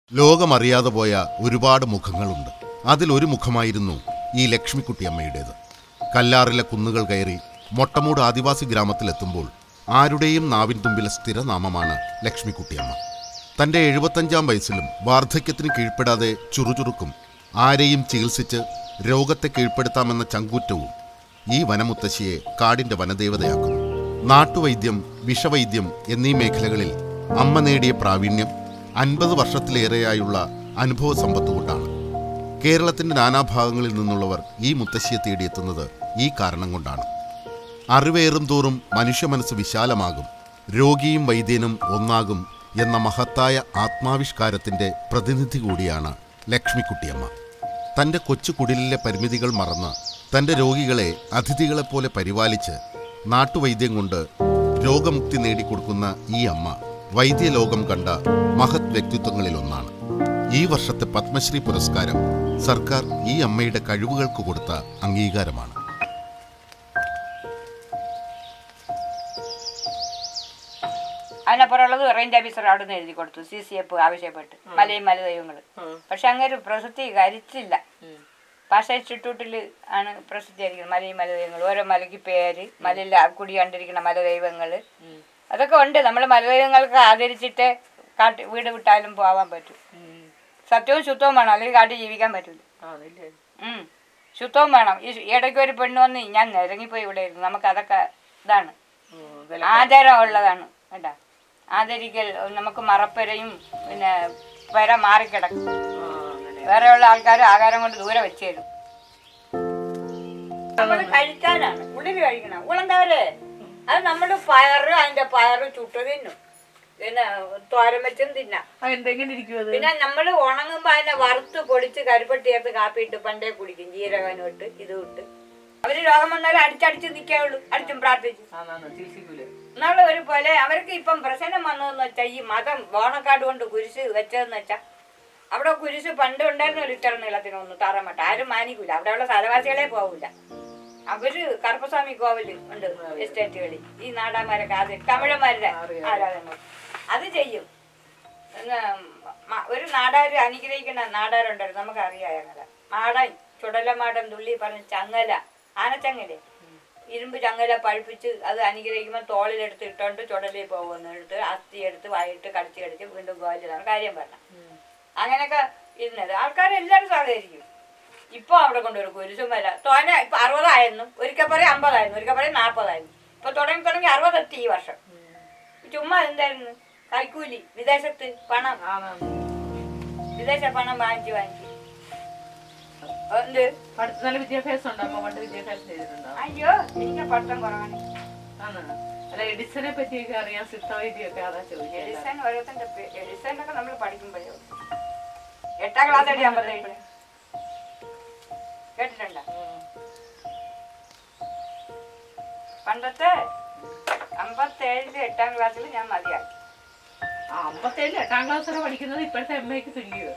ലോകമറിയാതെ പോയ ഒരുപാട് മുഖങ്ങളുണ്ട് അതിലൊരു മുഖമായിരുന്നു ഈ ലക്ഷ്മിക്കുട്ടിയമ്മയുടേത് കല്ലാറിലെ കുന്നുകൾ കയറി മൊട്ടമൂട് ആദിവാസി ഗ്രാമത്തിലെത്തുമ്പോൾ ആരുടെയും നാവിൻ തുമ്പിലെ സ്ഥിരനാമമാണ് ലക്ഷ്മിക്കുട്ടിയമ്മ തന്റെ എഴുപത്തഞ്ചാം വയസ്സിലും വാർദ്ധക്യത്തിന് കീഴ്പ്പെടാതെ ചുറുചുറുക്കും ആരെയും ചികിത്സിച്ച് രോഗത്തെ കീഴ്പ്പെടുത്താമെന്ന ചങ്കൂറ്റവും ഈ വനമുത്തശ്ശിയെ കാടിന്റെ വനദേവതയാക്കുന്നു നാട്ടുവൈദ്യം വിഷവൈദ്യം എന്നീ മേഖലകളിൽ അമ്മ നേടിയ പ്രാവീണ്യം അൻപത് വർഷത്തിലേറെയായുള്ള അനുഭവ സമ്പത്ത് കൊണ്ടാണ് കേരളത്തിന്റെ നാനാഭാഗങ്ങളിൽ നിന്നുള്ളവർ ഈ മുത്തശ്ശിയെ തേടിയെത്തുന്നത് ഈ കാരണം കൊണ്ടാണ് അറിവേറും തോറും മനുഷ്യ മനസ്സ് വിശാലമാകും രോഗിയും വൈദ്യനും ഒന്നാകും എന്ന മഹത്തായ ആത്മാവിഷ്കാരത്തിന്റെ പ്രതിനിധി കൂടിയാണ് ലക്ഷ്മിക്കുട്ടിയമ്മ തന്റെ കൊച്ചു കുടിലിലെ പരിമിതികൾ മറന്ന് തന്റെ രോഗികളെ അതിഥികളെപ്പോലെ പരിപാലിച്ച് നാട്ടുവൈദ്യം കൊണ്ട് രോഗമുക്തി നേടിക്കൊടുക്കുന്ന ഈ അമ്മ വൈദ്യലോകം കണ്ട മഹത് വ്യക്തിത്വങ്ങളിലൊന്നാണ് ഈ വർഷത്തെ പത്മശ്രീ പുരസ്കാരം സർക്കാർ ഈ അമ്മയുടെ കഴിവുകൾക്ക് കൊടുത്ത അംഗീകാരമാണ് അതിനപ്പുറമുള്ളത് റേഞ്ച് ഓഫീസർ അവിടെ നിന്ന് എഴുതി കൊടുത്തു സി സി എഫ് ആവശ്യപ്പെട്ട് മലയും മല ദൈവങ്ങൾ പക്ഷെ അങ്ങനെ പ്രസിദ്ധീകരിച്ചില്ല ഭാഷ ഇൻസ്റ്റിറ്റ്യൂട്ടിൽ ആണ് പ്രസിദ്ധീകരിക്കുന്നത് മലയും മല ദൈവങ്ങൾ ഓരോ മലയ്ക്ക് പേര് മലയിൽ കുടി കണ്ടിരിക്കുന്ന മല ദൈവങ്ങൾ അതൊക്കെ ഉണ്ട് നമ്മൾ മലദൈവങ്ങൾക്ക് ആദരിച്ചിട്ട് കാട്ടി വീട് വിട്ടാലും പോവാൻ പറ്റും സത്യവും ശുദ്ധവും വേണം അല്ലെങ്കിൽ കാട്ടിൽ ജീവിക്കാൻ പറ്റില്ല ആണല്ലേ ഉം. ശുദ്ധവും വേണം ഈ ഇടയ്ക്ക് ഒരു പെണ്ണ് വന്ന് ഞാൻ ഇറങ്ങിപ്പോയി ഇവിടെ ഇരുന്നു നമുക്ക് അതൊക്കെ ഇതാണ് ഉം, വില ആദരം ഉള്ളതാണ് കേട്ടാ ആദരിക്കൽ നമുക്ക് മറപ്പരയും പിന്നെ വര മാറിക്കിടക്കും ആ, അങ്ങനെ വേറെയുള്ള ആൾക്കാർ ആഹാരം കൊണ്ട് ദൂരെ വെച്ച് തരും നമ്മൾ കഴിക്കാനാണ് ഉള്ളിൽ കഴിക്കണം ഉളന്തവര് അത് നമ്മുടെ പയറ് അതിന്റെ പയറ് ചുട്ട് തിന്നും പിന്നെ തോരൻ വെച്ചും തിന്നാം ആ എന്തെങ്ങനെ ഇരിക്കും അത് പിന്നെ നമ്മൾ ഉണങ്ങുമ്പോ അതിനെ വറുത്ത് പൊടിച്ച് കരിപ്പട്ടി ചേർത്ത് കാപ്പി ഇട്ട് പണ്ടേ കുടിക്കും ജീരകനും ഇട്ട് ഇത് ഇട്ട് അവര് രോഗം വന്നാലും അടിച്ചടിച്ച് നിൽക്കാവുള്ളൂ അടിച്ചും പ്രാർത്ഥിച്ചു ആന്നാന്ന് ചികിത്സിക്കൂല എന്നുള്ള ഒരു പോലെ അവർക്ക് ഇപ്പം പ്രശ്നം വന്നതെന്ന് വെച്ചാൽ ഈ മതം ബോണക്കാട് കൊണ്ട് കുരിശ് വെച്ചതെന്ന് വെച്ചാൽ അവിടെ കുരിശ് പണ്ട് ഉണ്ടായിരുന്ന ഒരു ഇത്തരം നീളത്തിനൊന്നും താറമട്ട ആരും മാനിക്കൂല അവിടെയുള്ള സ്ഥലവാസികളെ പോവില്ല അവര് കറുപ്പസ്വാമി കോവില് ഉണ്ട് എസ്റ്റേറ്റുകളിൽ ഈ നാടാന്മാരൊക്കെ അത് തമിഴന്മാരുടെ ആരാധന അത് ചെയ്യും എന്ന് മ- ഒരു നാടാര് അനുഗ്രഹിക്കുന്ന നാടാരുണ്ടായിരുന്നു നമുക്കറിയാം ഞങ്ങളെ മാടൻ ചുടലമാടൻ തുള്ളി പറഞ്ഞ ചങ്ങല ആനച്ചങ്ങലെ ഇരുമ്പ് ചങ്ങല പഴുപ്പിച്ച് അത് അനുഗ്രഹിക്കുമ്പോൾ തോളിലെടുത്ത് ഇട്ടോണ്ട് ചുടലിൽ പോകുന്നു എടുത്ത് അസ്ഥി എടുത്ത് വായിട്ട് കടിച്ച് കടിച്ച് വീണ്ടും ഗോലിതാണ് കാര്യം പറഞ്ഞ അങ്ങനെയൊക്കെ ഇരുന്നത് ആൾക്കാരെല്ലാവരും സഹകരിക്കും ഇപ്പൊ അവിടെ കൊണ്ടുവരും കുരിശും വല്ല തോനെ ഇപ്പൊ അറുപതായിരുന്നു ഒരിക്കൽ പറയും അമ്പതായിരുന്നു ഒരിക്കൽ പറയും നാൽപ്പതായിരുന്നു ഇപ്പൊ തുടങ്ങി തുടങ്ങി അറുപതെത്തി ഈ വർഷം ചുമ്മാ എന്തായിരുന്നു കൈക്കൂലി വിദേശത്ത് പണം ആന്നാന്ന് വിദേശ പണം വാങ്ങിച്ച് വാങ്ങിച്ച് എന്ത് പഠിത്ത നല്ല വിദ്യാഭ്യാസം ഉണ്ടോ അമ്മ പണ്ട് വിദ്യാഭ്യാസം ചെയ്തിട്ടുണ്ടോ അയ്യോ എനിക്ക് പഠിത്തം കുറവാണ് ആന്നാ അല്ല എഡിസനെ പറ്റിയൊക്കെ അറിയാം സിദ്ധവൈദ്യമൊക്കെ അതാ ചോദിക്കാൻ എഡിസൺ ഓരോരുത്തരുടെ പേ- എഡിസണൊക്കെ നമ്മൾ പഠിക്കുമ്പോഴേ ഉള്ളൂ. എട്ടാം ക്ലാസ് അടി അമ്പത്തേഴ് കേട്ടിട്ടുണ്ടോ പണ്ടത്തെ അമ്പത്തേഴില് എട്ടാം ക്ലാസ്സിൽ ഞാൻ മതിയാക്കി ആ അമ്പത്തേഴ് എട്ടാം ക്ലാസ് വരെ പഠിക്കുന്നത് ഇപ്പോഴത്തെ എം എക്ക് തുല്യോ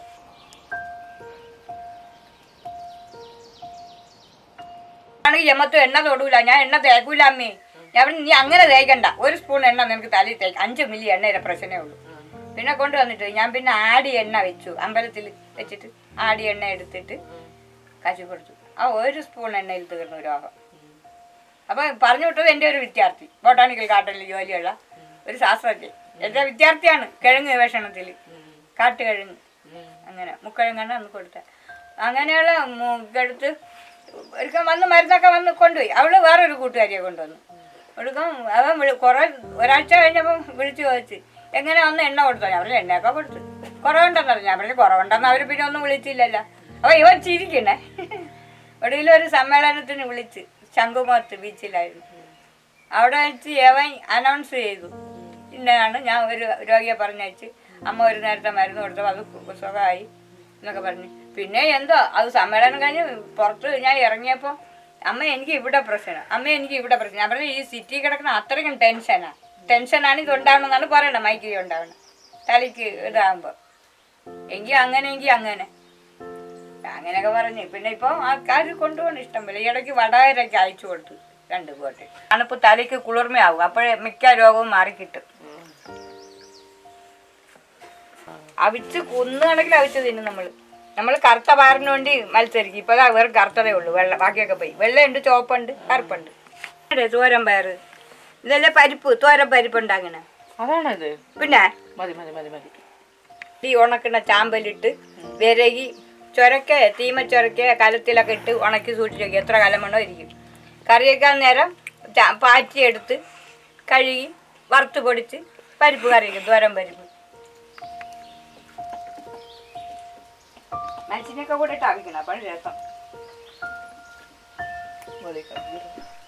ആണെങ്കിൽ എമ്മത്തും എണ്ണ തൊടൂല ഞാൻ എണ്ണ തേക്കൂല അമ്മേ ഞാൻ പറഞ്ഞു, നീ അങ്ങനെ തേക്കണ്ട ഒരു സ്പൂൺ എണ്ണ നിനക്ക് തലയിൽ തേക്ക് അഞ്ച് മില്ലി എണ്ണയുടെ പ്രശ്നമേ ഉള്ളൂ പിന്നെ കൊണ്ടുവന്നിട്ട് ഞാൻ പിന്നെ ആടി എണ്ണ വെച്ചു അമ്പലത്തിൽ വെച്ചിട്ട് ആടി എണ്ണ എടുത്തിട്ട് കശി കൊടുത്തു ആ ഒരു സ്പൂൺ എണ്ണയിൽ തീർന്നു രോഗം അപ്പൊ പറഞ്ഞു വിട്ടത് എൻ്റെ ഒരു വിദ്യാർത്ഥി ബൊട്ടാണിക്കൽ ഗാർഡനിൽ ജോലിയുള്ള ഒരു ശാസ്ത്രജ്ഞൻ എൻ്റെ വിദ്യാർത്ഥിയാണ് കിഴങ്ങ് ഗവേഷണത്തിൽ കാട്ടുകിഴങ്ങ് അങ്ങനെ മുക്കിഴങ്ങാണ് അന്ന് കൊടുത്ത അങ്ങനെയുള്ള മുക്കെടുത്ത് ഒരിക്കൽ വന്ന് മരുന്നൊക്കെ വന്ന് കൊണ്ടുപോയി അവള് വേറൊരു കൂട്ടുകാരിയെ കൊണ്ടുവന്നു ഒടുക്കം അവൻ വിളി കുറേ ഒരാഴ്ച കഴിഞ്ഞപ്പം വിളിച്ചു ചോദിച്ച് എങ്ങനെ വന്ന് എണ്ണ കൊടുത്തോ ഞാൻ പറഞ്ഞു എണ്ണയൊക്കെ കൊടുത്തു കുറവുണ്ടെന്ന് പറഞ്ഞു ഞാൻ പറഞ്ഞു കുറവുണ്ടെന്ന് അവർ പിന്നെ ഒന്നും വിളിച്ചില്ലല്ലോ അപ്പോൾ ഇവൻ ചിരിക്കണേ ഒടുവിൽ ഒരു സമ്മേളനത്തിന് വിളിച്ച് ശംഖുമുഖത്ത് ബീച്ചിലായിരുന്നു അവിടെ വെച്ച് അവൻ അനൗൺസ് ചെയ്തു ഇന്നതാണ് ഞാൻ ഒരു രോഗിയെ പറഞ്ഞയച്ച് അമ്മ ഒരു നേരത്തെ മരുന്ന് കൊടുത്തപ്പോൾ അത് സുഖമായി എന്നൊക്കെ പറഞ്ഞു പിന്നെ എന്തോ അത് സമ്മേളനം കഴിഞ്ഞ് പുറത്ത് ഞാൻ ഇറങ്ങിയപ്പോൾ അമ്മ എനിക്ക് ഇവിടെ പ്രശ്നം അമ്മ എനിക്ക് ഇവിടെ പ്രശ്നം ഞാൻ പറഞ്ഞു ഈ സിറ്റി കിടക്കുന്ന അത്രയ്ക്കും ടെൻഷനാണ് ടെൻഷനാണ് ഇത് ഉണ്ടാവണമെന്നാണ് പറയണത് മൈക്ക് ഉണ്ടാവണം തലയ്ക്ക് ഇതാകുമ്പോൾ എങ്കിൽ അങ്ങനെ എങ്കിൽ അങ്ങനെ അങ്ങനെയൊക്കെ പറഞ്ഞു പിന്നെ ഇപ്പം ആൾക്കാർ കൊണ്ടുപോകണം ഇഷ്ടം പോലെ ഈ ഇടയ്ക്ക് വടകരയ്ക്ക് അയച്ചു കൊടുത്തു രണ്ട് ബോട്ട് തണുപ്പ് തലയ്ക്ക് കുളിർമയാവും അപ്പോഴേ മിക്ക രോഗവും മാറിക്കിട്ടും അവിച്ച് കുന്നുകണക്കിൽ അവിച്ച് തിന്നും നമ്മൾ നമ്മൾ കറുത്ത പാറിന് വേണ്ടി മത്സരിക്കും ഇപ്പൊ വെറും കറുത്തതേ ഉള്ളൂ വെള്ള ബാക്കിയൊക്കെ പോയി വെള്ളയുണ്ട് ചുവപ്പുണ്ട് കറുപ്പുണ്ട് ഇവിടെ തോരൻ പയറ് ഇതെല്ലാം പരിപ്പ് തോരൻ പരിപ്പുണ്ട് അങ്ങനെ അതാണോ ഇത് പിന്നെ മതി മതി മതി മതി ഈ ഉണക്കുന്ന ചാമ്പലിട്ട് വിരകി ചുരക്ക തീമ ചുരക്ക കലത്തിലൊക്കെ ഇട്ട് ഉണക്കി സൂക്ഷിച്ച് വെക്കും എത്ര കാലം വേണോ ഇരിക്കും കറി വെക്കാൻ നേരം ചാ- പാറ്റിയെടുത്ത് കഴുകി വറുത്ത് പൊടിച്ച് പരിപ്പ് കറി വയ്ക്കും തോരൻ പരിപ്പ് മനുഷ്യനൊക്കെ കൂടെ ഇട്ട് അവിക്കണം അപ്പോൾ രസം മതി മതി.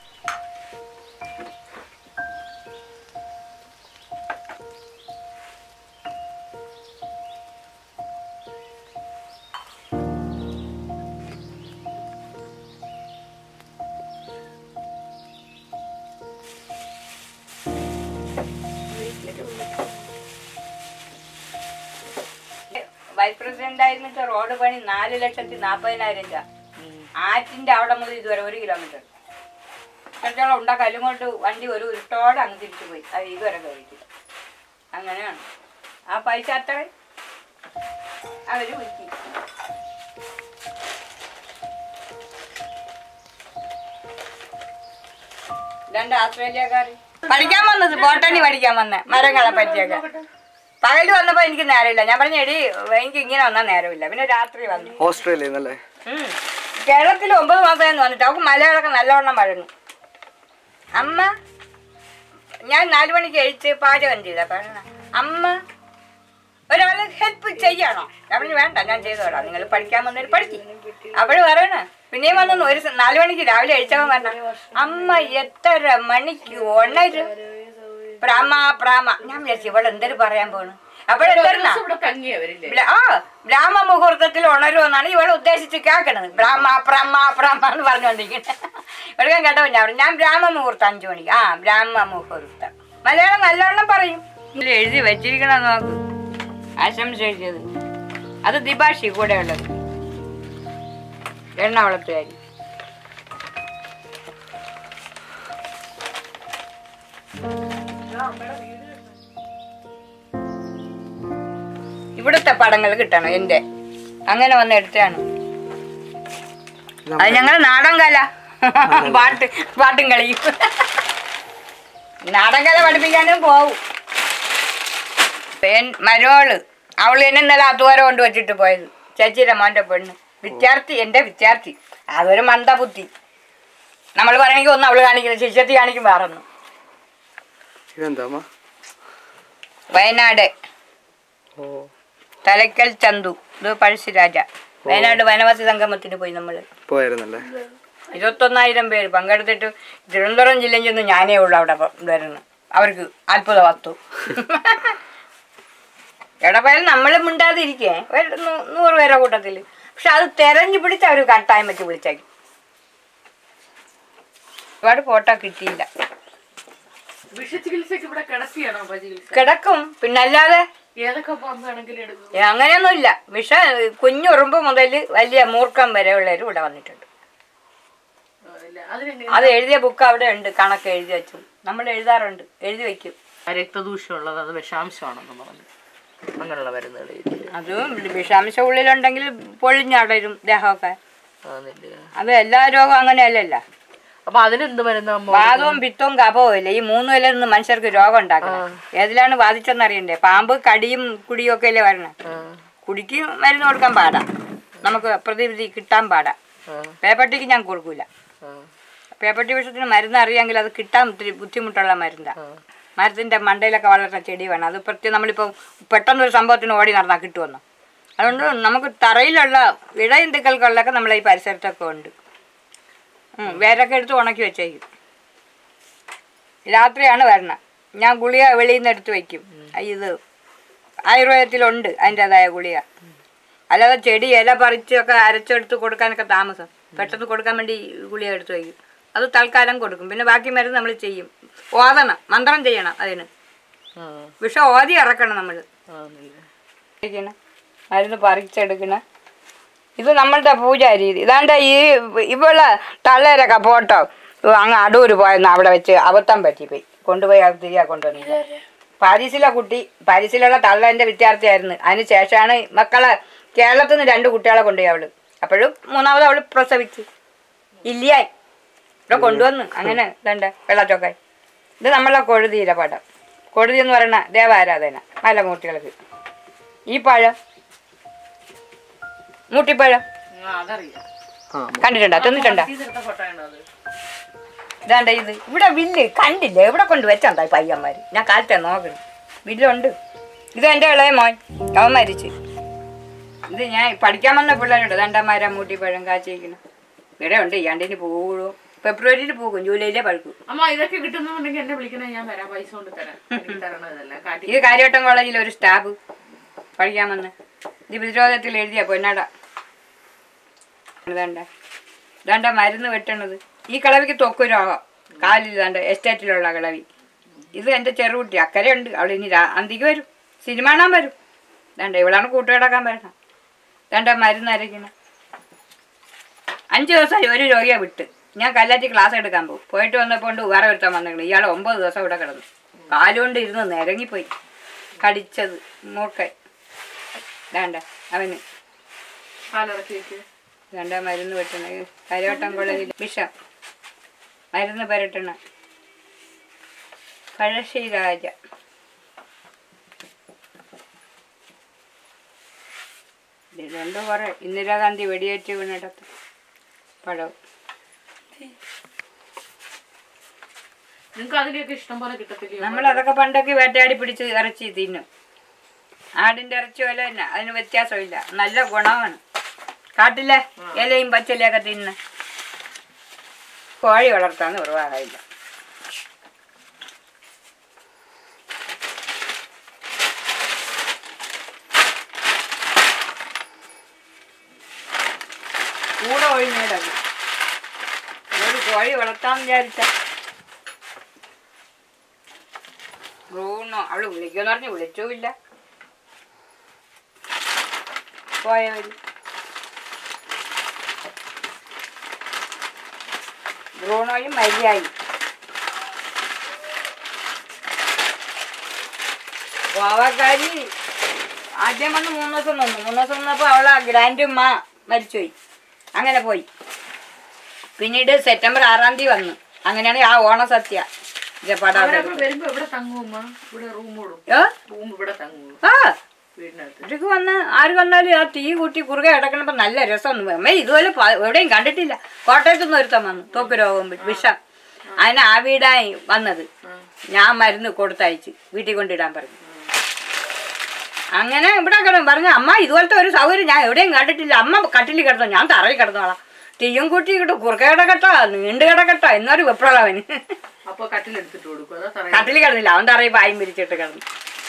വൈസ് പ്രസിഡന്റ് ആയിരുന്നിട്ട് റോഡ് പണി നാല് ലക്ഷത്തി നാൽപ്പതിനായിരം രൂപ ആറ്റിന്റെ അവിടെ മുതൽ ഇതുവരെ ഒരു കിലോമീറ്റർ ഇത്രത്തോളം ഉണ്ടാ കല്ലും കൊണ്ട് വണ്ടി ഒരു ഉരുട്ടോടെ അങ്ങ് തിരിച്ചു പോയി അത് ഇതുവരെ കഴിച്ചില്ല അങ്ങനെയാണ് ആ പൈസ അത്ര അവര് വിൽക്കി രണ്ട് ആസ്ട്രേലിയക്കാർ പഠിക്കാൻ വന്നത് ബോട്ടണി പഠിക്കാൻ വന്ന മരങ്ങളെ പറ്റിയൊക്കെ പകല് വന്നപ്പോ എനിക്ക് നേരമില്ല ഞാൻ പറഞ്ഞ എടി എനിക്ക് ഇങ്ങനെ വന്നാൽ നേരമില്ല പിന്നെ രാത്രി വന്നു ഓസ്ട്രേലിയ എന്നല്ലേ ഉം. കേരളത്തിൽ ഒമ്പത് മാസമായിരുന്നു വന്നിട്ട് അവൾക്ക് മലയാളമൊക്കെ നല്ലവണ്ണം വഴങ്ങും അമ്മ ഞാൻ നാലു മണിക്ക് കഴിച്ച് പാചകം ചെയ്ത പറയണ അമ്മ ഒരാള് ഹെൽപ്പ് ചെയ്യണോ അവന് വേണ്ട ഞാൻ ചെയ്തോളാം നിങ്ങൾ പഠിക്കാൻ വന്നൊരു പഠിക്കും അവള് പറയണ പിന്നെയും വന്നു ഒരു സ- നാലു മണിക്ക് രാവിലെ കഴിച്ചവൻ പറഞ്ഞ അമ്മ എത്ര മണിക്ക് ഉണരും പ്രാമ പ്രാമ ഞാൻ വിചാരിച്ചു ഇവൾ എന്തൊരു പറയാൻ പോണു അപ്പോഴെന്തരുന്നാ ദിവസം ഇവിടെ കഞ്ഞിയാ വരില്ലേ ബ്ല- ആ ബ്രാഹ്മ മുഹൂർത്തത്തിൽ ഉണരുമെന്നാണ് ഇവൾ ഉദ്ദേശിച്ച് കേൾക്കണത് ബ്രാഹ്മ പ്രമ്മ പ്രമ്മ എന്ന് പറഞ്ഞുകൊണ്ടിരിക്കുന്നത് ഇവിടെ ഞാൻ കേട്ടോ ഞാൻ പറഞ്ഞു, ഞാൻ ബ്രാഹ്മ മുഹൂർത്തം അഞ്ചു മണിക്ക് ആ ബ്രാഹ്മ മുഹൂർത്തം മലയാളം നല്ലോണം പറയും ഇതിൽ എഴുതി വെച്ചിരിക്കണ നോക്ക് ആശംസ എഴുതിയത് അത് ദിഭാഷി കൂടെ ഉള്ളത് എറണാകുളത്തുകാരി ഇവിടുത്തെ പടങ്ങൾ കിട്ടണം എൻ്റെ അങ്ങനെ വന്ന് എടുത്താണ് അത് ഞങ്ങൾ നാടൻ കല പാട്ട് പാട്ടും കളിയും നാടൻ കല പഠിപ്പിക്കാനും പോവും പെൺ മരോള് അവള് തന്നെ ഇന്നലെ അതുവരെ കൊണ്ട് വെച്ചിട്ട് പോയത് ചേച്ചിയുടെ മോൻ്റെ പെണ്ണ് വിദ്യാർത്ഥി എൻ്റെ വിദ്യാർത്ഥി അതൊരു മന്ദബുദ്ധി നമ്മൾ പറയണമെങ്കിൽ ഒന്ന് അവള് കാണിക്കുന്നത് ശിഷ്യത്തി കാണിക്കും വേറൊന്നും ഇതെന്താ അമ്മ വയനാട് ഓ തലക്കൽ ചന്തു ഇത് പഴശ്ശിരാജ വയനാട് വനവാസി സംഗമത്തിന് പോയി നമ്മൾ പോയായിരുന്നല്ലേ ഇരുപത്തൊന്നായിരം പേര് പങ്കെടുത്തിട്ട് തിരുവനന്തപുരം ജില്ലയിൽ ചെന്ന് ഞാനേ ഉള്ളൂ അവിടെ പ- വരുന്നത് അവർക്ക് അത്ഭുത വസ്തു എവിടെ പോയാലും നമ്മൾ മിണ്ടാതിരിക്കേ ഒരു നൂ- നൂറ് പേരെ കൂട്ടത്തിൽ പക്ഷെ അത് തെരഞ്ഞു പിടിച്ച് അവർ കട്ടായം വെച്ച് വിളിച്ചേക്കും ഒരുപാട് ഫോട്ടോ കിട്ടിയില്ല വിഷചികിത്സക്ക് ഇവിടെ കിടത്തിയാണോ അപ്പൊ ചികിത്സ കിടക്കും പിന്നല്ലാതെ ഏതൊക്കെ പാമ്പാണെങ്കിലും എടുക്കും ഏ, അങ്ങനെയൊന്നുമില്ല വിഷ കുഞ്ഞുറുമ്പ് മുതൽ വലിയ മൂർക്കം വരെ ഉള്ളവരും ഇവിടെ വന്നിട്ടുണ്ട് ആ, ഇല്ല അതിനെങ്ങനെ അത് എഴുതിയ ബുക്ക് അവിടെ ഉണ്ട് കണക്ക് എഴുതി വെച്ചു നമ്മൾ എഴുതാറുണ്ട് എഴുതി വെക്കും രക്തദൂഷ്യം ഉള്ളത് അത് വിഷാംശമാണെന്ന് പറഞ്ഞു അങ്ങനെയുള്ള മരുന്നുകൾ അത് വിഷാംശം ഉള്ളിലുണ്ടെങ്കിൽ പൊളിഞ്ഞടരും ദേഹമൊക്കെ ആന്നില്ല അത് എല്ലാ രോഗവും അങ്ങനെയല്ലല്ല അപ്പൊ അതിനെന്ത് മരുന്നാ അമ്മ വാദവും പിത്തവും കഫവും ഇല്ല ഈ മൂന്നും നിന്ന് മനുഷ്യർക്ക് രോഗം ഉണ്ടാക്കണം ഏതിലാണ് ബാധിച്ചെന്ന് അറിയണ്ടേ പാമ്പ് കടിയും കുടിയും ഒക്കെ അല്ലേ വരണേ ആ, കുടിക്ക് മരുന്ന് കൊടുക്കാൻ പാടാ നമുക്ക് പ്രതിവിധി കിട്ടാൻ പാടാ ആ, പേപ്പട്ടിക്ക് ഞാൻ കൊടുക്കൂല ആ, പേപ്പട്ടി വിഷത്തിന് മരുന്ന് അറിയാമെങ്കിൽ അത് കിട്ടാൻ ഒത്തിരി ബുദ്ധിമുട്ടുള്ള മരുന്നാ മരത്തിന്റെ മണ്ടയിലൊക്കെ വളർന്ന ചെടി വേണം അത് പ്രത്യേകം നമ്മളിപ്പോൾ പെട്ടെന്നൊരു സംഭവത്തിന് ഓടി നടന്നാൽ കിട്ടുമെന്ന് അതുകൊണ്ട് നമുക്ക് തറയിലുള്ള ഇഴയന്തുക്കൾക്കുള്ളതൊക്കെ നമ്മളെ ഈ പരിസരത്തൊക്കെ ഉണ്ട് ഉം, വേരൊക്കെ എടുത്ത് ഉണക്കി വെച്ചേക്കും രാത്രിയാണ് വരണം ഞാൻ ഗുളിക വെളിയിൽ നിന്ന് എടുത്ത് വെക്കും ഇത് ആയുർവേദത്തിലുണ്ട് അതിൻ്റെതായ ഗുളിക അല്ലാതെ ചെടി ഇല പറിച്ചൊക്കെ അരച്ചെടുത്ത് കൊടുക്കാനൊക്കെ താമസം പെട്ടെന്ന് കൊടുക്കാൻ വേണ്ടി ഗുളിക എടുത്ത് വയ്ക്കും അത് തൽക്കാലം കൊടുക്കും പിന്നെ ബാക്കി മരുന്ന് നമ്മൾ ചെയ്യും ഓതണം മന്ത്രം ചെയ്യണം അതിന് ആ, വിഷം ഓതി ഇറക്കണം നമ്മൾ ആന്നില്ല. മരുന്ന് പറിച്ചെടുക്കണ ഇത് നമ്മളുടെ പൂജാ രീതി ഇതാണ്ട് ഈ ഇവളെ തള്ളേരൊക്കെ ഫോട്ടോ അങ്ങ് അടൂര് പോയെന്ന് അവിടെ വെച്ച് അബദ്ധം പറ്റിപ്പോയി കൊണ്ടുപോയി അത് തിരികെ കൊണ്ടുവന്നു പാരീസിലെ കുട്ടി പാരീസിലുള്ള തള്ള എൻ്റെ വിദ്യാർത്ഥിയായിരുന്നു അതിന് ശേഷമാണ് മക്കളെ കേരളത്തിൽ നിന്ന് രണ്ട് കുട്ടികളെ കൊണ്ടുപോയി അവള് അപ്പോഴും മൂന്നാമത് അവള് പ്രസവിച്ചു ഇല്ലായി ഇവിടെ കൊണ്ടുവന്നു അങ്ങനെ ഇതണ്ട വെള്ളച്ചൊക്കായി ഇത് നമ്മളെ കൊഴുതിയിലെ പടം കൊഴുതി എന്ന് പറയുന്ന ദേവാരാധന മലമൂട്ടികൾക്ക് ഈ പഴം മൂട്ടിപ്പഴം ആ, അതറിയാം ആ കണ്ടിട്ടുണ്ടോ തിന്നിട്ടുണ്ടോ ഇതെടുത്ത ഫോട്ടോ ആണോ അത് ഇതാണ്ട ഇത് ഇവിടെ വില്ല് കണ്ടില്ല എവിടെ കൊണ്ട് വെച്ചാ പയ്യന്മാര് ഞാൻ കാലത്തെ നോക്കണം വില്ലുണ്ട് ഇത് എൻ്റെ ഇളയ മോൻ അവൻ മരിച്ച് ഇത് ഞാൻ പഠിക്കാൻ വന്ന പിള്ളേരുണ്ട് ദണ്ടന്മാരാ മൂട്ടി പഴം കാച്ചിരിക്കണം ഇവിടെ ഉണ്ട് ഇയാണ്ടിന് പോകുള്ളൂ ഫെബ്രുവരിയിൽ പോകും ജൂലൈയിലേ പഴുക്കും അമ്മ ഇതൊക്കെ കിട്ടുന്നുണ്ടെങ്കിൽ എന്നെ വിളിക്കണേ ഞാൻ വരാം പൈസ കൊണ്ട് തരാം എനിക്ക് തരണം ഇതല്ല കാട്ടി ഇത് കാര്യവട്ടം കോളേജിൽ ഒരു സ്റ്റാഫ് പഠിക്കാൻ വന്ന് ഇത് പ്രതിരോധത്തിൽ എഴുതിയ പൊന്നാട ഇതണ്ട ഇതാണ്ട മരുന്ന് വെട്ടണത് ഈ കിളവിക്ക് തൊക്കു രോഗം കാലിൽ ഇതാണ്ട് എസ്റ്റേറ്റിലുള്ള കിളവി ഇത് എൻ്റെ ചെറുകുട്ടി അക്കരയുണ്ട് അവൾ ഇനി രാ- അന്തിക്ക് വരും സിനിമ കാണാൻ വരും ഇതാണ്ട ഇവളാണ് കൂട്ടുകിടക്കാൻ വരണം ഇതാണ്ട മരുന്ന് അരയ്ക്കണം അഞ്ച് ദിവസമായി ഒരു രോഗിയെ വിട്ട് ഞാൻ കല്ലാറ്റി ക്ലാസ് എടുക്കാൻ പോകും പോയിട്ട് വന്നപ്പോൾ കൊണ്ട് വേറെ ഒരുത്തൻ വന്നിട്ടുണ്ട് ഇയാൾ ഒമ്പത് ദിവസം ഇവിടെ കിടന്നു കാലുകൊണ്ട് ഇരുന്ന് നിരങ്ങിപ്പോയി കടിച്ചത് മൂക്കൈ വേണ്ട അവന് കാലിറക്കി വെക്ക് വേണ്ട മരുന്ന് വെട്ടണ കരവട്ടം കോളേജിൽ വിഷം മരുന്ന് പരട്ടണ പഴശ്ശിരാജ ഇതുണ്ട് കുറെ ഇന്ദിരാഗാന്ധി വെടിയേറ്റ് വീണിടത്ത് പഴം നിങ്ങൾക്ക് അതിലൊക്കെ ഇഷ്ടം പോലെ കിട്ടത്തില്ലയോ നമ്മൾ അതൊക്കെ പണ്ടൊക്കെ വേട്ടയാടി പിടിച്ച് ഇറച്ചി തിന്നും ആടിന്റെ ഇറച്ചി വില തന്നെ അതിന് വ്യത്യാസമില്ല നല്ല ഗുണമാണ് കാട്ടിലെ ഇലയും പച്ചിലയൊക്കെ തിന്ന് കോഴി വളർത്താൻ ഒരുപാടില്ല കൂടെ ഒഴിഞ്ഞിടത് ഒരു കോഴി വളർത്താൻ വിചാരിച്ച ബ്രൂണോ അവള് വിളിക്കുമെന്ന് പറഞ്ഞ് വിളിച്ചുമില്ല പോയവര് ബ്രൂണോയും മരിയായി ഗോവക്കാരി ആദ്യം വന്ന് മൂന്ന് ദിവസം നിന്നു മൂന്ന് ദിവസം നിന്നപ്പോൾ അവളെ ഗ്രാൻഡ് ഉമ്മ മരിച്ചുപോയി അങ്ങനെ പോയി പിന്നീട് സെപ്റ്റംബർ ആറാം തീയതി വന്നു അങ്ങനെയാണ് ആ ഓണസദ്യ ജപ്പാടാ അവരൊക്കെ വരുമ്പോ ഇവിടെ തങ്ങുമ്മ ഇവിടെ റൂം കൂടും ഏ റൂം ഇവിടെ തങ്ങും ആ വീടിനകത്ത് ഇവർക്ക് വന്ന് ആര് വന്നാലും ആ തീ കൂട്ടി കുറുകെ കിടക്കണപ്പോൾ നല്ല രസമൊന്നും അമ്മ ഇതുപോലെ പ- എവിടെയും കണ്ടിട്ടില്ല കോട്ടയത്തു നിന്ന് ഒരുത്തൻ വന്നു തോക്ക് രോഗം വി- വിഷം അതിന് ആ വീടായി വന്നത് ഞാൻ മരുന്ന് കൊടുത്തയച്ച് വീട്ടിൽ കൊണ്ടിടാൻ പറഞ്ഞു അങ്ങനെ ഇവിടെ കിടന്നു പറഞ്ഞു അമ്മ ഇതുപോലത്തെ ഒരു സൗകര്യം ഞാൻ എവിടെയും കണ്ടിട്ടില്ല അമ്മ കട്ടിലിൽ കിടന്നു ഞാൻ തറയിൽ കിടന്നോളാം തീയും കൂട്ടി ഇങ്ങോട്ട് കുറുകെ കിടക്കട്ടോ നീണ്ടു കിടക്കട്ടോ എന്നൊരു വെപ്രളവന് അപ്പൊ കട്ടിലെടുത്തിട്ട് കൊടുക്കും അതോ തറയിൽ കട്ടിലിൽ കിടന്നില്ല അവൻ തറയിൽ പായും പിരിച്ചിട്ട് കിടന്നു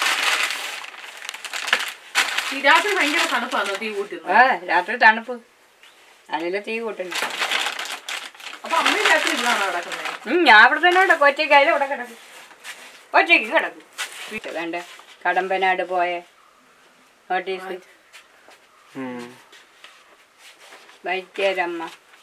ഈ രാത്രി ഭയങ്കര തണുപ്പാണോ തീ കൂട്ടുന്നത് ആ രാത്രി തണുപ്പ് അതിലെ തീ കൂട്ടുന്നു അപ്പൊ അമ്മയും രാത്രി ഇവിടാണോ നടക്കുന്നത് ഉം, ഞാൻ ഇവിടെ തന്നെ കിടക്കും ഒറ്റയ്ക്കായാലും ഇവിടെ കിടക്കും ഒറ്റയ്ക്ക് കിടക്കും വേണ്ട കടമ്പനാട് പോയ നോട്ടീസ് ഉം. വൈദ്യരമ്മ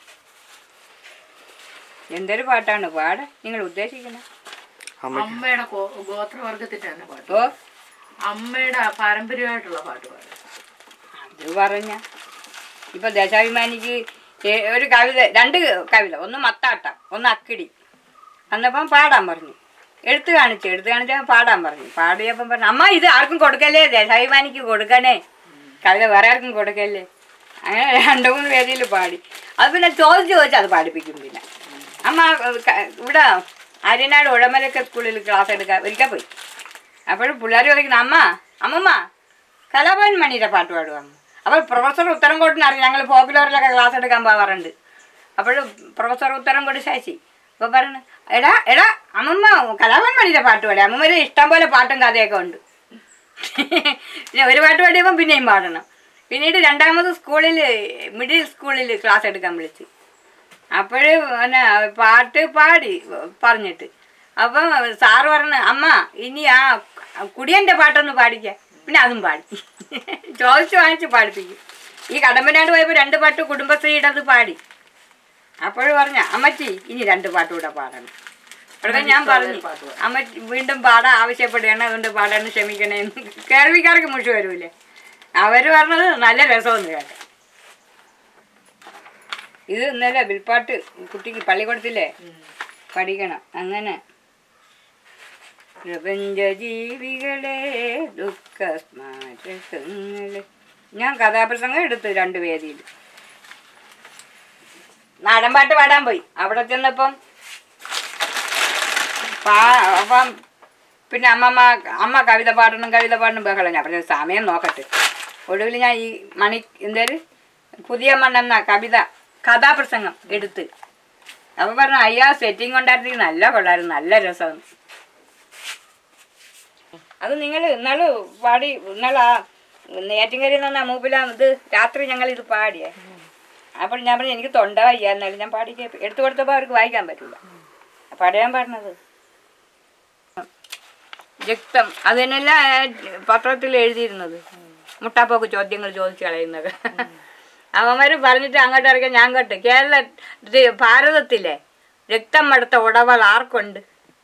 എന്തൊരു പാട്ടാണ് പാട നിങ്ങൾ ഉദ്ദേശിക്കുന്നത് അമ്മയ്ക്ക് അമ്മയുടെ ഗോ- ഗോത്രവർഗത്തിന്റെ തന്നെ പാട്ട് ഓ അമ്മയുടെ പാരമ്പര്യമായിട്ടുള്ള പാട്ട് പാടും അത് പറഞ്ഞ ഇപ്പൊ ദേശാഭിമാനിക്ക് ഏ- ഒരു കവിത രണ്ട് കവിത ഒന്ന് മത്താട്ടം ഒന്ന് അക്കിടി അന്നപ്പം പാടാൻ പറഞ്ഞു എഴുത്ത് കാണിച്ചു എഴുത്ത് കാണിച്ചപ്പോൾ പാടാൻ പറഞ്ഞു പാടിയപ്പം പറഞ്ഞു അമ്മ ഇത് ആർക്കും കൊടുക്കല്ലേ ദേശാഭിമാനിക്ക് കൊടുക്കണേ കവിത വേറെ ആർക്കും കൊടുക്കല്ലേ അങ്ങനെ രണ്ട് മൂന്ന് വേദിയിൽ പാടി അത് പിന്നെ ചോദിച്ച് ചോദിച്ച് അത് പാടിപ്പിക്കും പിന്നെ അമ്മ ഏഹ്, ക- ഇവിടെ ആര്യനാട് ഉഴമലൊക്കെ സ്കൂളിൽ ക്ലാസ് എടുക്കാൻ ഒരിക്കൽ പോയി അപ്പോഴും പിള്ളേർ ചോദിക്കുന്നു അമ്മ അമ്മമ്മ കലാഭവൻ മണിയുടെ പാട്ട് പാടുവാണ് അപ്പോൾ പ്രൊഫസർ ഉത്തരം കൊണ്ടിന് അറിയാം ഞങ്ങൾ ഫോക്കിലോറിലൊക്കെ ക്ലാസ് എടുക്കാൻ പോകാറുണ്ട് അപ്പോഴും പ്രൊഫസർ ഉത്തരം കൊണ്ട് ശശി അപ്പോൾ പറഞ്ഞു എടാ എടാ അമ്മമ്മ കലാഭവൻ മണിയുടെ പാട്ട് പാടി അമ്മമ്മര് ഇഷ്ടം പോലെ പാട്ടും കഥയൊക്കെ ഉണ്ട് പിന്നെ ഒരു പാട്ട് പാടിയപ്പം പിന്നെയും പാടണം പിന്നീട് രണ്ടാമത് സ്കൂളിൽ മിഡിൽ സ്കൂളിൽ ക്ലാസ് എടുക്കാൻ വിളിച്ച് അപ്പോഴ് പിന്നെ പാട്ട് പാടി പറഞ്ഞിട്ട് അപ്പം സാറ് പറഞ്ഞു അമ്മ ഇനി ആ കുടിയൻ്റെ പാട്ടൊന്ന് പാടിക്ക പിന്നെ അതും പാടി ചോദിച്ച് വാങ്ങിച്ച് പാടിപ്പിക്കും ഈ കടമ്പനാട് പോയപ്പോൾ രണ്ട് പാട്ട് കുടുംബശ്രീയുടെ അത് പാടി അപ്പോഴും പറഞ്ഞ അമ്മച്ചി ഇനി രണ്ട് പാട്ട് കൂടെ പാടണം അവിടെ ഞാൻ പറഞ്ഞു അമ്മ വീണ്ടും പാടാൻ ആവശ്യപ്പെടുകയാണ് അതുകൊണ്ട് പാടാൻ ക്ഷമിക്കണേന്ന് കേൾവിക്കാർക്ക് മുഷി വരൂലേ അവര് പറഞ്ഞത് നല്ല രസമെന്ന് കേട്ടെ ഇത് ഇന്നലെ വിൽപ്പാട്ട് കുട്ടിക്ക് പള്ളിക്കൂടത്തില്ലേ പഠിക്കണം അങ്ങനെ പ്രപഞ്ച ജീവികളെ ദുഃഖ സ്മാരകങ്ങളെ ഞാൻ കഥാപ്രസംഗം എടുത്തു രണ്ട് വേദിയിൽ നാടൻപാട്ട് പാടാൻ പോയി അവിടെ ചെന്നപ്പം പാ അപ്പം പിന്നെ അമ്മമ്മ അമ്മ കവിത പാടണം കവിത പാടണം ബഹളം ഞാൻ പറഞ്ഞ സമയം നോക്കട്ടെ ഒടുവിൽ ഞാൻ ഈ മണി എന്തേര് പുതിയ മണ്ണെന്ന കവിത കഥാപ്രസംഗം എടുത്ത് അപ്പം പറഞ്ഞു അയ്യാ സെറ്റിംഗ് കൊണ്ടായിരുന്നെങ്കിൽ നല്ല കൊള്ളായിരുന്നു നല്ല രസമാണ് അത് നിങ്ങൾ ഇന്നാള് പാടി ഇന്നാളാ നേറ്റിങ്കരി നിന്ന മൂപ്പില ഇത് രാത്രി ഞങ്ങൾ ഇത് പാടിയേ അപ്പോൾ ഞാൻ പറഞ്ഞു എനിക്ക് തൊണ്ട വയ്യ എന്നാലും ഞാൻ പാടി കേൾപ്പി- എടുത്തു കൊടുത്തപ്പോൾ അവർക്ക് വായിക്കാൻ പറ്റില്ല പാടാൻ പറഞ്ഞത് രക്തം അത് തന്നെയല്ല പത്രത്തിൽ എഴുതിയിരുന്നത് മുട്ടാപ്പോക്ക് ചോദ്യങ്ങൾ ചോദിച്ചു കളയുന്നത് അവന്മാർ പറഞ്ഞിട്ട് അങ്ങോട്ട് ഇറങ്ങിയ ഞാൻ കേട്ട് കേരള ഇത് ഭാരതത്തിലെ രക്തം മടുത്ത ഉടവൾ ആർക്കുണ്ട്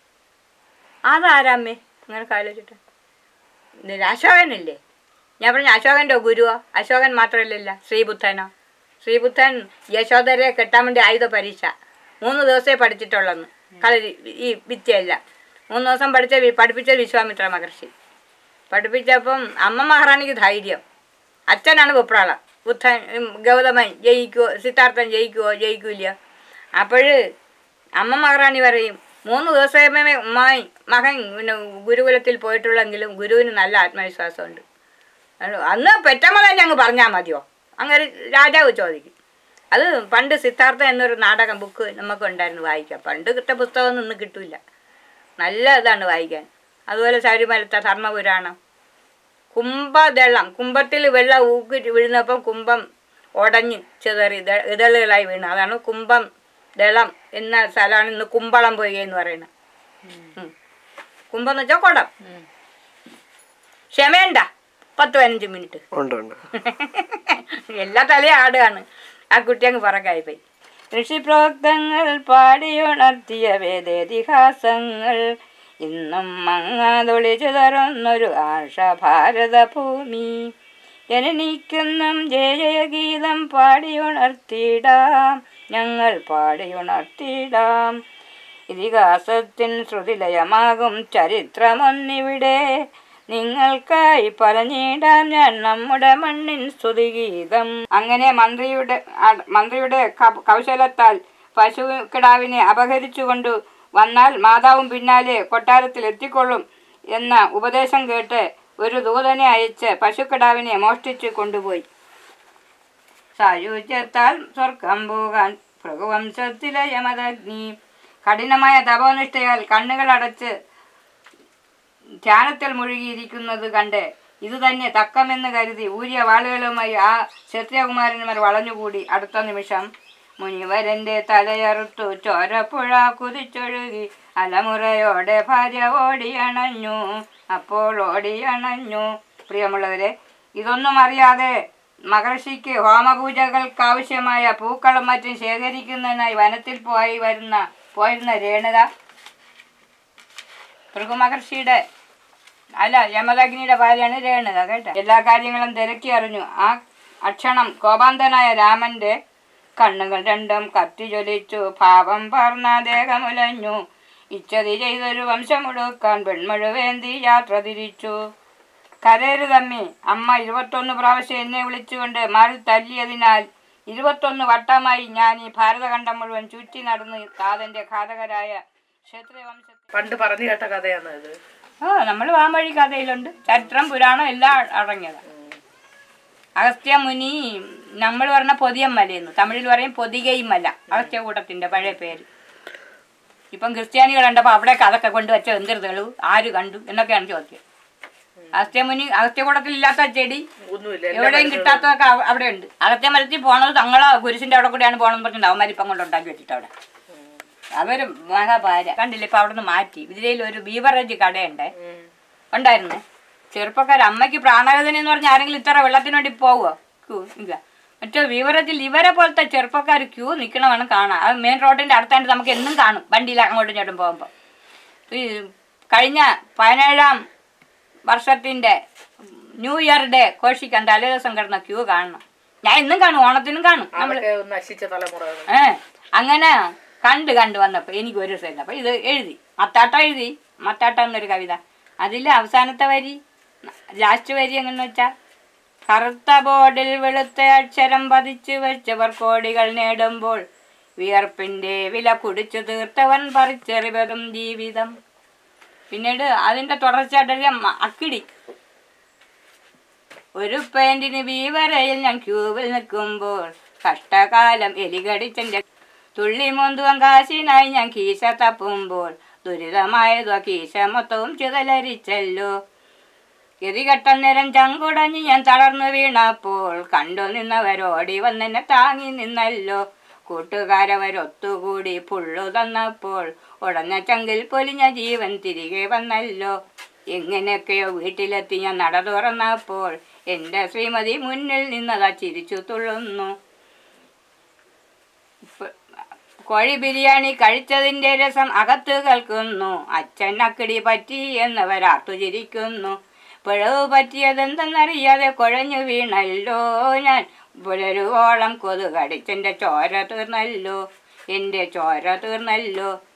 അതാരാമ്മേ അങ്ങനെ ആലോചിച്ചിട്ട് ഇത് അശോകനില്ലേ ഞാൻ പറഞ്ഞു അശോകൻ്റെ ഗുരുവോ അശോകൻ മാത്രമല്ലല്ല ശ്രീബുദ്ധനോ ശ്രീബുദ്ധൻ യശോധരെ കെട്ടാൻ വേണ്ടി ആയുധ പരീക്ഷ മൂന്ന് ദിവസമേ പഠിച്ചിട്ടുള്ളെന്ന് കളരി ഈ വിദ്യയല്ല മൂന്ന് ദിവസം പഠിച്ച വി- പഠിപ്പിച്ചത് വിശ്വാമിത്ര മഹർഷി പഠിപ്പിച്ചപ്പം അമ്മ മഹാറാണിക്ക് ധൈര്യം അച്ഛനാണ് വെപ്രാള ബുദ്ധൻ ഉം, ഗൗതമൻ ജയിക്കുവോ സിദ്ധാർത്ഥൻ ജയിക്കുവോ ജയിക്കൂല അപ്പോൾ അമ്മ മഹാറാണി പറയും മൂന്ന് ദിവസമേ ഉമ്മായി മകൻ പിന്നെ ഗുരുകുലത്തിൽ പോയിട്ടുള്ളെങ്കിലും ഗുരുവിന് നല്ല ആത്മവിശ്വാസമുണ്ട് അത് അന്ന് പെറ്റമ്മളെ ഞങ്ങൾ പറഞ്ഞാൽ മതിയോ അങ്ങനെ രാജാവ് ചോദിക്കും അത് പണ്ട് സിദ്ധാർത്ഥ എന്നൊരു നാടകം ബുക്ക് നമുക്ക് ഉണ്ടായിരുന്നു വായിക്കാം പണ്ട് കിട്ട പുസ്തകമൊന്നും ഇന്ന് കിട്ടില്ല നല്ല ഇതാണ് വായിക്കാൻ അതുപോലെ ശബരിമലത്തെ ധർമ്മപുരാണം കുംഭദളം കുംഭത്തിൽ വെള്ളം ഊക്കി വീഴുന്നപ്പം കുംഭം ഉടഞ്ഞ് ചിതറി ഇത- ഇതളുകളായി വീണു അതാണ് കുംഭം ദളം എന്ന സ്ഥലമാണ് ഇന്ന് കുമ്പളം പൊയ്ക എന്ന് പറയുന്നത് ഉം. കുംഭം എന്ന് വെച്ചാൽ കുടം ക്ഷമയുണ്ട പത്ത് പതിനഞ്ച് മിനിറ്റ് ഉണ്ട് ഉണ്ട് എല്ലാ തലയും ആടുകയാണ് ആ കുട്ടി അങ്ങ് പുറകായി പോയി ഋഷിപ്രോക്തങ്ങൾ പാടിയുണർത്തിയ വേദേതിഹാസങ്ങൾ ഇന്നും മങ്ങാതൊളിച്ചു തരുന്നൊരു ആഷ ഭാരത ഭൂമി ജനനിക്കുന്നും ജയ ജയഗീതം പാടിയുണർത്തിയിടാം ഞങ്ങൾ പാടിയുണർത്തിയിടാം ഇതിഹാസത്തിൻ ശ്രുതിലയമാകും ചരിത്രമൊന്നിവിടെ നിങ്ങൾക്കായി പറഞ്ഞിടാം ഞാൻ നമ്മുടെ മണ്ണിൻ സ്തുതിഗീതം അങ്ങനെ മന്ത്രിയുടെ അ- മന്ത്രിയുടെ ക- കൗശലത്താൽ പശു കിടാവിനെ അപഹരിച്ചുകൊണ്ട് വന്നാൽ മാതാവും പിന്നാലെ കൊട്ടാരത്തിൽ എത്തിക്കൊള്ളും എന്ന ഉപദേശം കേട്ട് ഒരു ദൂതനെ അയച്ച് പശുക്കിടാവിനെ മോഷ്ടിച്ചു കൊണ്ടുപോയി സായുജ്യത്താൽ സ്വർഗം പോകാൻ ഭൃഗുവംശത്തിലെ യമദഗ്നി കഠിനമായ തപോനിഷ്ഠയാൽ കണ്ണുകൾ അടച്ച് ധ്യാനത്തിൽ മുഴുകിയിരിക്കുന്നത് കണ്ട് ഇത് തന്നെ തക്കമെന്ന് കരുതി ഊരിയ വാളുകളുമായി ആ ക്ഷത്രിയകുമാരന്മാർ വളഞ്ഞുകൂടി അടുത്ത നിമിഷം മുനിവരന്റെ തലയറുത്തു ചോരപ്പുഴ കുതിച്ചൊഴുകി അലമുറയോടെ ഭാര്യ ഓടിയണഞ്ഞു അപ്പോൾ ഓടിയണഞ്ഞു പ്രിയമുള്ളവരെ ഇതൊന്നും അറിയാതെ മഹർഷിക്ക് ഹോമപൂജകൾക്ക് ആവശ്യമായ പൂക്കളും മറ്റും ശേഖരിക്കുന്നതിനായി വനത്തിൽ പോയി വരുന്ന പോയിരുന്ന രേണുക ഭൃഗുമഹർഷിയുടെ അല്ല യമദഗ്നിയുടെ ഭാര്യയാണ് രേണുക കേട്ടോ എല്ലാ കാര്യങ്ങളും തിരക്കി അറിഞ്ഞു ആ അക്ഷണം കോപാന്തനായ രാമന്റെ കണ്ണുകൾ രണ്ടും കത്തി ജ്വലിച്ചു ഭാവം പാർന്ന ദേഹമുലഞ്ഞു ഇച്ഛതി ചെയ്തൊരു വംശമുടുക്കാൻ പെൺമഴുവേന്തി യാത്ര തിരിച്ചു കരയരുതമ്മി അമ്മ ഇരുപത്തൊന്ന് പ്രാവശ്യം എന്നെ വിളിച്ചുകൊണ്ട് മാറി തല്ലിയതിനാൽ ഇരുപത്തൊന്ന് വട്ടമായി ഞാൻ ഈ ഭാരതഖണ്ഡം മുഴുവൻ ചുറ്റി നടന്ന് താതന്റെ ഘാതകരായ ക്ഷത്രിയ വംശത്തിൽ പണ്ട് പറഞ്ഞു കേട്ട കഥയാണ് ഇത് ആ നമ്മൾ വാമൊഴി കഥയിലുണ്ട് ചരിത്രം പുരാണം എല്ലാം അടങ്ങിയതാണ് അഗസ്ത്യ മുനി നമ്മൾ പറഞ്ഞ പൊതിയം മലയെന്ന് തമിഴിൽ പറയും പൊതികയും മല അഗസ്ത്യകൂട്ടത്തിന്റെ പഴയ പേര് ഇപ്പം ക്രിസ്ത്യാനികൾ കണ്ടപ്പോൾ അവിടെ അതൊക്കെ കൊണ്ടുവച്ച എന്തൊരു തെളിവ് ആര് കണ്ടു എന്നൊക്കെയാണ് ചോദ്യം അഗസ്ത്യമുനി അഗസ്ത്യകൂടത്തിൽ ഇല്ലാത്ത ചെടി ഒന്നുമില്ല എവിടെയും കിട്ടാത്തതൊക്കെ അവ- അവിടെ ഉണ്ട് അകത്തെ മരത്തിൽ പോണത് തങ്ങളെ കുരിശിന്റെ അവിടെ കൂടെയാണ് പോകണമെന്ന് പറഞ്ഞിട്ട് അവന്മാർ ഇപ്പം കൊണ്ട് ഉണ്ടാക്കി വെച്ചിട്ട് അവിടെ അവര് മഹാഭാര കണ്ടില്ല ഇപ്പൊ അവിടെ നിന്ന് മാറ്റി ഇതിലയിൽ ഒരു ബീവറേജ് കടയുണ്ടേ ഉണ്ടായിരുന്നേ ചെറുപ്പക്കാർ അമ്മയ്ക്ക് പ്രാണവേദന എന്ന് പറഞ്ഞാൽ ആരെങ്കിലും ഇത്ര വെള്ളത്തിന് വേണ്ടി പോവോ ക്യൂ ഇല്ല മറ്റേ ബീവറേജിൽ ഇവരെ പോലത്തെ ചെറുപ്പക്കാർ ക്യൂ നിൽക്കണമാണ് കാണാം അത് മെയിൻ റോഡിന്റെ അടുത്തായിട്ട് നമുക്ക് എന്നും കാണും വണ്ടിയിൽ അങ്ങോട്ടും ഇങ്ങോട്ടും പോകുമ്പോൾ ഈ കഴിഞ്ഞ പതിനേഴാം വർഷത്തിൻ്റെ ന്യൂ ഇയർ ഡേ ഘോഷിക്കാൻ തലേദിവസം കിടന്ന ക്യൂ കാണണം ഞാൻ ഇന്നും കാണും ഓണത്തിനും കാണും നമ്മൾ അതൊക്കെ നശിച്ച തലമുറകൾ ഏ അങ്ങനെ കണ്ട് കണ്ട് വന്നപ്പോൾ എനിക്ക് ഒരു ദിവസം അപ്പോൾ ഇത് എഴുതി മത്താട്ട എഴുതി മത്താട്ട എന്നൊരു കവിത അതിൽ അവസാനത്തെ വരി ലാസ്റ്റ് വരി എങ്ങനെ വെച്ചാൽ കറുത്ത ബോർഡിൽ വെളുത്ത അക്ഷരം പതിച്ചു വെച്ചവർ കോടികൾ നേടുമ്പോൾ വിയർപ്പിന്റെ വില കുടിച്ചു തീർത്തവൻ പറിച്ചെറിവതും ജീവിതം പിന്നീട് അതിന്റെ തുടർച്ചയായിട്ട് മ- അക്കിടി ഒരു പാൻറ്റിന് വീവരയിൽ ഞാൻ ക്യൂവിൽ നിൽക്കുമ്പോൾ കഷ്ടകാലം എലികടിച്ചെന്റെ തുള്ളി മോന്തുവൻ കാശിനായി ഞാൻ കീശ തപ്പുമ്പോൾ ദുരിതമായതു കീശ മൊത്തവും ചിതലരിച്ചല്ലോ ഗതികെട്ട നേരം ചങ്കുടഞ്ഞ് ഞാൻ തളർന്നു വീണപ്പോൾ കണ്ടു നിന്നവരോടി വന്നെന്നെ താങ്ങി നിന്നല്ലോ കൂട്ടുകാരവരൊത്തുകൂടി പുള്ളു തന്നപ്പോൾ ഉടഞ്ഞ ചങ്കിൽ പൊലിഞ്ഞ ജീവൻ തിരികെ വന്നല്ലോ എങ്ങനെയൊക്കെയോ വീട്ടിലെത്തി ഞാൻ നട തുറന്നപ്പോൾ എൻ്റെ ശ്രീമതി മുന്നിൽ നിന്നതാ ചിരിച്ചു തുള്ളുന്നു ഇപ്പ- കോഴി ബിരിയാണി കഴിച്ചതിന്റെ രസം അകത്ത് കേൾക്കുന്നു അച്ഛൻ അക്കിടി പറ്റി എന്നവരാർത്തു ചിരിക്കുന്നു പിഴവ് പറ്റിയതെന്തെന്നറിയാതെ കുഴഞ്ഞു വീണല്ലോ ഞാൻ പുലരുവോളം കൊതുകടിച്ചെന്റെ ചോര തീർന്നല്ലോ എൻ്റെ ചോര തീർന്നല്ലോ